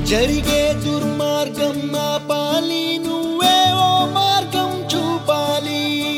జరిగే దుర్మార్గం ఆపాలి నువ్వే ఓ మార్గం చూపాలి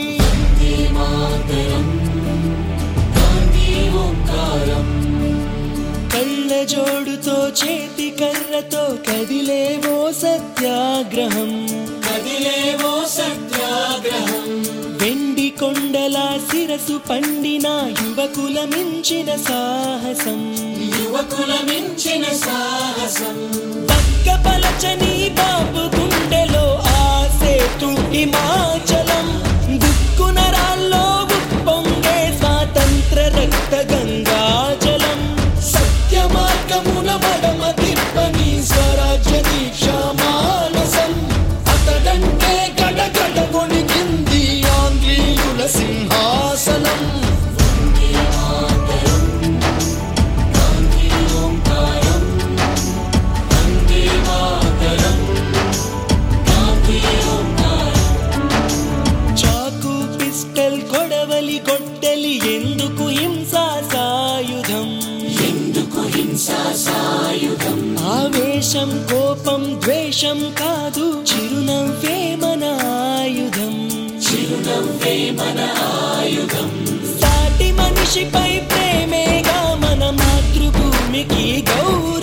కళ్ళ జోడుతో చేతి కర్రతో కదిలేవో సత్యాగ్రహం కదిలేవో సత్యాగ్రహం వెండి కొండల శిరసు పండిన యువకుల మించిన సాహసం యువకుల మించిన సాహసం పక్కపలచని బాబు గుండెలో ఆసేతు హిమాచలం దుక్కున రాల్లో ఉప్పొంగే స్వాతంత్ర రక్త గంగాజలం సత్య మార్గమున మడమ తిప్పని స్వరాజ్య దీక్ష మానసం అతడంటే గడగడ వణికింది ఆంగ్లీయుల సింహాసనం చాకు పిస్టల్ కొడవలి గొడ్డలి ఎందుకు హింసా సాయుధం ఎందుకు హింసా సాయుధం ఆవేశం కోపం ద్వేషం కాదు చిరునవ్వే మన ఆయుధం చిరునవ్వే మన ఆయుధం సాటి మనిషిపై ప్రేమేగా మన మాతృభూమికి గౌరవం